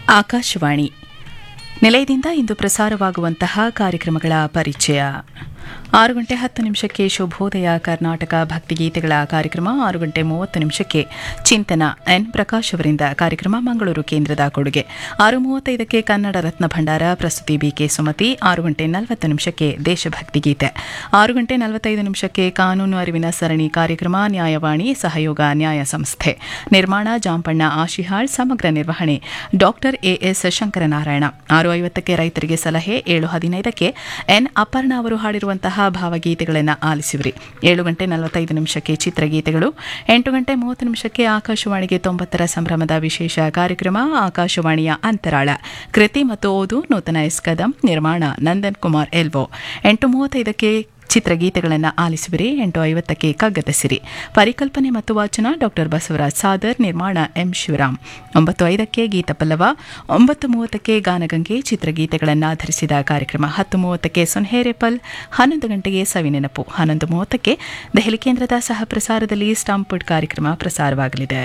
ಆಕಾಶವಾಣಿ ನಿಲಯದಿಂದ ಇಂದು ಪ್ರಸಾರವಾಗುವಂತಹ ಕಾರ್ಯಕ್ರಮಗಳ ಪರಿಚಯ ಆರು ಗಂಟೆ ಹತ್ತು ನಿಮಿಷಕ್ಕೆ ಶುಭೋದಯ ಕರ್ನಾಟಕ ಭಕ್ತಿಗೀತೆಗಳ ಕಾರ್ಯಕ್ರಮ ಆರು ಗಂಟೆ ಮೂವತ್ತು ನಿಮಿಷಕ್ಕೆ ಚಿಂತನ ಎನ್ ಪ್ರಕಾಶ್ ಅವರಿಂದ ಕಾರ್ಯಕ್ರಮ ಮಂಗಳೂರು ಕೇಂದ್ರದ ಕೊಡುಗೆ ಆರು ಮೂವತ್ತೈದಕ್ಕೆ ಕನ್ನಡ ರತ್ನ ಭಂಡಾರ ಪ್ರಸ್ತುತಿ ಬಿಕೆ ಸುಮತಿ ಆರು ಗಂಟೆ ನಲವತ್ತು ನಿಮಿಷಕ್ಕೆ ದೇಶಭಕ್ತಿ ಗೀತೆ ಆರು ಗಂಟೆ ನಲವತ್ತೈದು ನಿಮಿಷಕ್ಕೆ ಕಾನೂನು ಅರಿವಿನ ಸರಣಿ ಕಾರ್ಯಕ್ರಮ ನ್ಯಾಯವಾಣಿ ಸಹಯೋಗ ನ್ಯಾಯ ಸಂಸ್ಥೆ ನಿರ್ಮಾಣ ಜಾಂಪಣ್ಣ ಆಶಿಹಾಳ್ ಸಮಗ್ರ ನಿರ್ವಹಣೆ ಡಾಕ್ಟರ್ ಎಎಸ್ ಶಂಕರನಾರಾಯಣ ಆರು ಐವತ್ತಕ್ಕೆ ರೈತರಿಗೆ ಸಲಹೆ ಏಳು ಹದಿನೈದಕ್ಕೆ ಎನ್ ಅಪರ್ಣ ಅವರು ಹಾಡಿರುವಂತಹ ಭಾವಗೀತೆಗಳನ್ನು ಆಲಿಸುವಿರಿ ಏಳು ಗಂಟೆ ನಲವತ್ತೈದು ನಿಮಿಷಕ್ಕೆ ಚಿತ್ರಗೀತೆಗಳು ಎಂಟು ಗಂಟೆ ಮೂವತ್ತು ನಿಮಿಷಕ್ಕೆ ಆಕಾಶವಾಣಿಗೆ ತೊಂಬತ್ತರ ಸಂಭ್ರಮದ ವಿಶೇಷ ಕಾರ್ಯಕ್ರಮ ಆಕಾಶವಾಣಿಯ ಅಂತರಾಳ ಕೃತಿ ಮತ್ತು ಓದು ನೂತನ ಎಸ್ ಕದಂ ನಿರ್ಮಾಣ ನಂದನ್ ಕುಮಾರ್ ಎಲ್ವೋ ಎಂಟು ಮೂವತ್ತೈದಕ್ಕೆ ಚಿತ್ರಗೀತೆಗಳನ್ನು ಆಲಿಸುವಿರಿ ಎಂಟು ಐವತ್ತಕ್ಕೆ ಕಗ್ಗದ ಸಿರಿ ಪರಿಕಲ್ಪನೆ ಮತ್ತು ವಾಚನ ಡಾಕ್ಟರ್ ಬಸವರಾಜ್ ಸಾದರ್ ನಿರ್ಮಾಣ ಎಂ ಶಿವರಾಮ್ ಒಂಬತ್ತು ಐದಕ್ಕೆ ಗೀತ ಪಲ್ಲವ ಒಂಬತ್ತು ಮೂವತ್ತಕ್ಕೆ ಗಾನಗಂಗೆ ಚಿತ್ರಗೀತೆಗಳನ್ನು ಆಧರಿಸಿದ ಕಾರ್ಯಕ್ರಮ ಹತ್ತು ಮೂವತ್ತಕ್ಕೆ ಸುನ್ಹೇರೆಪಲ್ ಹನ್ನೊಂದು ಗಂಟೆಗೆ ಸವಿನೆನಪು ಹನ್ನೊಂದು ಮೂವತ್ತಕ್ಕೆ ದೆಹಲಿ ಕೇಂದ್ರದ ಸಹ ಪ್ರಸಾರದಲ್ಲಿ ಸ್ಟಾಂಪ್ಡ್ ಕಾರ್ಯಕ್ರಮ ಪ್ರಸಾರವಾಗಲಿದೆ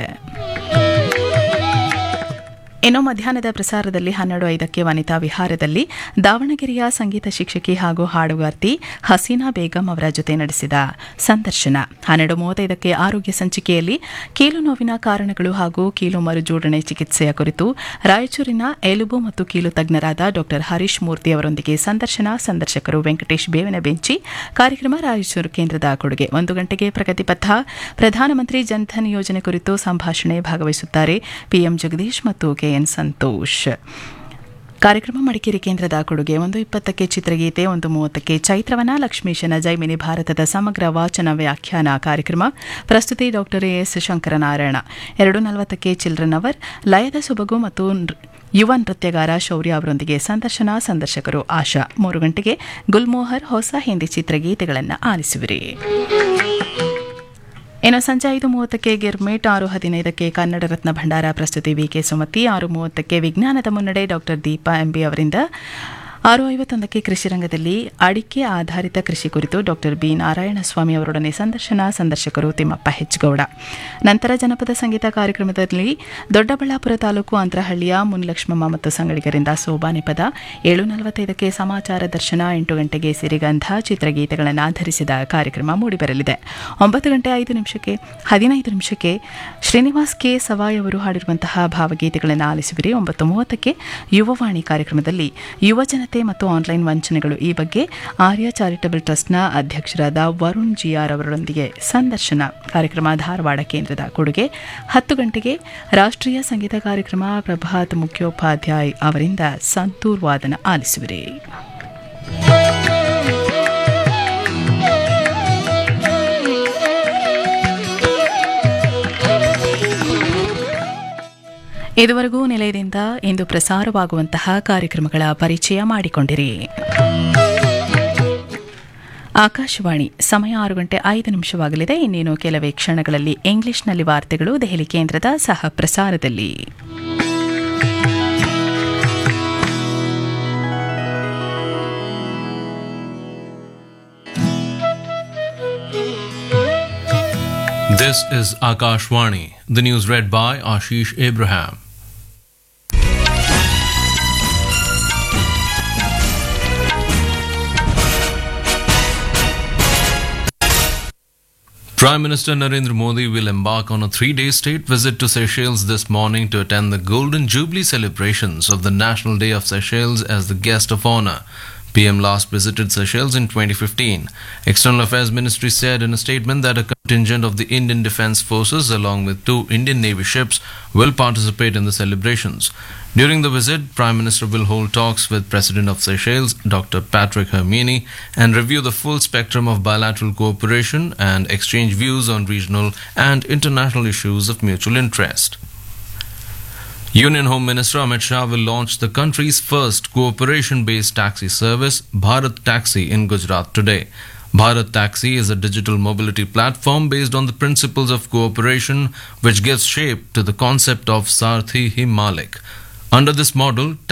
ಇನ್ನು ಮಧ್ಯಾಹ್ನದ ಪ್ರಸಾರದಲ್ಲಿ ಹನ್ನೆರಡು ಐದಕ್ಕೆ ವನಿತಾ ವಿಹಾರದಲ್ಲಿ ದಾವಣಗೆರೆಯ ಸಂಗೀತ ಶಿಕ್ಷಕಿ ಹಾಗೂ ಹಾಡುಗಾರ್ತಿ ಹಸೀನಾ ಬೇಗಂ ಅವರ ಜೊತೆ ನಡೆಸಿದ ಸಂದರ್ಶನ ಹನ್ನೆರಡು ಮೂವತ್ತೈದಕ್ಕೆ ಆರೋಗ್ಯ ಸಂಚಿಕೆಯಲ್ಲಿ ಕೀಲು ನೋವಿನ ಕಾರಣಗಳು ಹಾಗೂ ಕೀಲು ಮರುಜೋಡಣೆ ಚಿಕಿತ್ಸೆಯ ಕುರಿತು ರಾಯಚೂರಿನ ಎಲುಬು ಮತ್ತು ಕೀಲು ತಜ್ಞರಾದ ಡಾ ಹರೀಶ್ ಮೂರ್ತಿ ಅವರೊಂದಿಗೆ ಸಂದರ್ಶನ ಸಂದರ್ಶಕರು ವೆಂಕಟೇಶ್ ಬೇವಿನ ಬೆಂಚಿ ಕಾರ್ಯಕ್ರಮ ರಾಯಚೂರು ಕೇಂದ್ರದ ಕೊಡುಗೆ ಒಂದು ಗಂಟೆಗೆ ಪ್ರಗತಿಪಥ ಪ್ರಧಾನಮಂತ್ರಿ ಜನ್ಧನ್ ಯೋಜನೆ ಕುರಿತು ಸಂಭಾಷಣೆ ಭಾಗವಹಿಸುತ್ತಾರೆ ಪಿಎಂ ಜಗದೀಶ್ ಮತ್ತು ಕೆಎನ್ ಸಂತೋಷ್ ಕಾರ್ಯಕ್ರಮ ಮಡಿಕೇರಿ ಕೇಂದ್ರದ ಕೊಡುಗೆ ಒಂದು ಇಪ್ಪತ್ತಕ್ಕೆ ಚಿತ್ರಗೀತೆ ಒಂದು ಮೂವತ್ತಕ್ಕೆ ಚೈತ್ರವನ ಲಕ್ಷ್ಮೀಶನ ಜೈಮಿನಿ ಭಾರತದ ಸಮಗ್ರ ವಾಚನ ವ್ಯಾಖ್ಯಾನ ಕಾರ್ಯಕ್ರಮ ಪ್ರಸ್ತುತಿ ಡಾಕ್ಟರ್ ಎಸ್ ಶಂಕರನಾರಾಯಣ ಎರಡು ನಲವತ್ತಕ್ಕೆ ಚಿಲ್ಡ್ರನ್ ಅವರ್ ಲಯದ ಸೊಬಗು ಮತ್ತು ಯುವ ನೃತ್ಯಗಾರ ಶೌರ್ಯ ಅವರೊಂದಿಗೆ ಸಂದರ್ಶನ ಸಂದರ್ಶಕರು ಆಶಾ ಮೂರು ಗಂಟೆಗೆ ಗುಲ್ಮೋಹರ್ ಹೊಸ ಹಿಂದಿ ಚಿತ್ರಗೀತೆಗಳನ್ನು ಆಲಿಸುವಿರಿ ಇನ್ನು ಸಂಜೆ ಐದು ಮೂವತ್ತಕ್ಕೆ ಗಿರ್ಮೇಟ್ ಆರು ಹದಿನೈದಕ್ಕೆ ಕನ್ನಡ ರತ್ನ ಭಂಡಾರ ಪ್ರಸ್ತುತಿ ವಿಕೆ ಸುಮತಿ ಆರು ಮೂವತ್ತಕ್ಕೆ ವಿಜ್ಞಾನದ ಮುನ್ನಡೆ ಡಾಕ್ಟರ್ ದೀಪಾ ಎಂಬಿ ಅವರಿಂದ ಆರು ಐವತ್ತೊಂದಕ್ಕೆ ಕೃಷಿ ರಂಗದಲ್ಲಿ ಅಡಿಕೆ ಆಧಾರಿತ ಕೃಷಿ ಕುರಿತು ಡಾಕ್ಟರ್ ಬಿ ನಾರಾಯಣಸ್ವಾಮಿ ಅವರೊಡನೆ ಸಂದರ್ಶನ ಸಂದರ್ಶಕರು ತಿಮ್ಮಪ್ಪ ಹೆಚ್ಗೌಡ ನಂತರ ಜನಪದ ಸಂಗೀತ ಕಾರ್ಯಕ್ರಮದಲ್ಲಿ ದೊಡ್ಡಬಳ್ಳಾಪುರ ತಾಲೂಕು ಅಂತರಹಳ್ಳಿಯ ಮುನ್ಲಕ್ಷ್ಮಮ್ಮ ಮತ್ತು ಸಂಗಡಿಗರಿಂದ ಸೋಬಾನೆ ಪದ ಏಳು ನಲವತ್ತೈದಕ್ಕೆ ಸಮಾಚಾರ ದರ್ಶನ ಎಂಟು ಗಂಟೆಗೆ ಸಿರಿಗಂಧ ಚಿತ್ರಗೀತೆಗಳನ್ನು ಆಧರಿಸಿದ ಕಾರ್ಯಕ್ರಮ ಮೂಡಿಬರಲಿದೆ ಒಂಬತ್ತು ಗಂಟೆ ಐದು ನಿಮಿಷಕ್ಕೆ ಹದಿನೈದು ನಿಮಿಷಕ್ಕೆ ಶ್ರೀನಿವಾಸ್ ಕೆ ಸವಾಯ್ ಅವರು ಹಾಡಿರುವಂತಹ ಭಾವಗೀತೆಗಳನ್ನು ಆಲಿಸುವಿರಿ ಒಂಬತ್ತು ಮೂವತ್ತಕ್ಕೆ ಯುವವಾಣಿ ಕಾರ್ಯಕ್ರಮದಲ್ಲಿ ಯುವಜನತೆ ಮತ್ತು ಆನ್ಲೈನ್ ವಂಚನೆಗಳು ಈ ಬಗ್ಗೆ ಆರ್ಯ ಚಾರಿಟಬಲ್ ಟ್ರಸ್ಟ್ನ ಅಧ್ಯಕ್ಷರಾದ ವರುಣ್ ಜಿಆರ್ ಅವರೊಂದಿಗೆ ಸಂದರ್ಶನ ಕಾರ್ಯಕ್ರಮ ಧಾರವಾಡ ಕೇಂದ್ರದ ಕೊಡುಗೆ ಹತ್ತು ಗಂಟೆಗೆ ರಾಷ್ಟ್ರೀಯ ಸಂಗೀತ ಕಾರ್ಯಕ್ರಮ ಪ್ರಭಾತ್ ಮುಖ್ಯೋಪಾಧ್ಯಾಯ್ ಅವರಿಂದ ಸಂತೂರ್ ವಾದನ ಆಲಿಸುವಿರಿ ಇದುವರೆಗೂ ನಿಲಯದಿಂದ ಇಂದು ಪ್ರಸಾರವಾಗುವಂತಹ ಕಾರ್ಯಕ್ರಮಗಳ ಪರಿಚಯ ಮಾಡಿಕೊಂಡಿರಿ ಆಕಾಶವಾಣಿ ಸಮಯ ಆರು ಗಂಟೆ ಐದು ನಿಮಿಷವಾಗಲಿದೆ ಇನ್ನೇನು ಕೆಲವೇ ಕ್ಷಣಗಳಲ್ಲಿ ಇಂಗ್ಲಿಷ್ನಲ್ಲಿ ವಾರ್ತೆಗಳು ದೆಹಲಿ ಕೇಂದ್ರದ ಸಹ ಪ್ರಸಾರದಲ್ಲಿ This is Akashwani, the news read by Ashish Abraham. Prime Minister Narendra Modi will embark on a three day state visit to Seychelles this morning to attend the Golden Jubilee celebrations of the National Day of Seychelles as the guest of honor. PM last visited Seychelles in 2015. External Affairs Ministry said in a statement that a contingent of the Indian Defence Forces, along with two Indian Navy ships, will participate in the celebrations. During the visit, Prime Minister will hold talks with President of Seychelles, Dr. Patrick Hermini, and review the full spectrum of bilateral cooperation and exchange views on regional and international issues of mutual interest. Union Home Minister Amit Shah will launch the country's first cooperation based taxi service, Bharat Taxi, in Gujarat today. Bharat Taxi is a digital mobility platform based on the principles of cooperation, which gives shape to the concept of Sarthi Hi Malik. Under this model,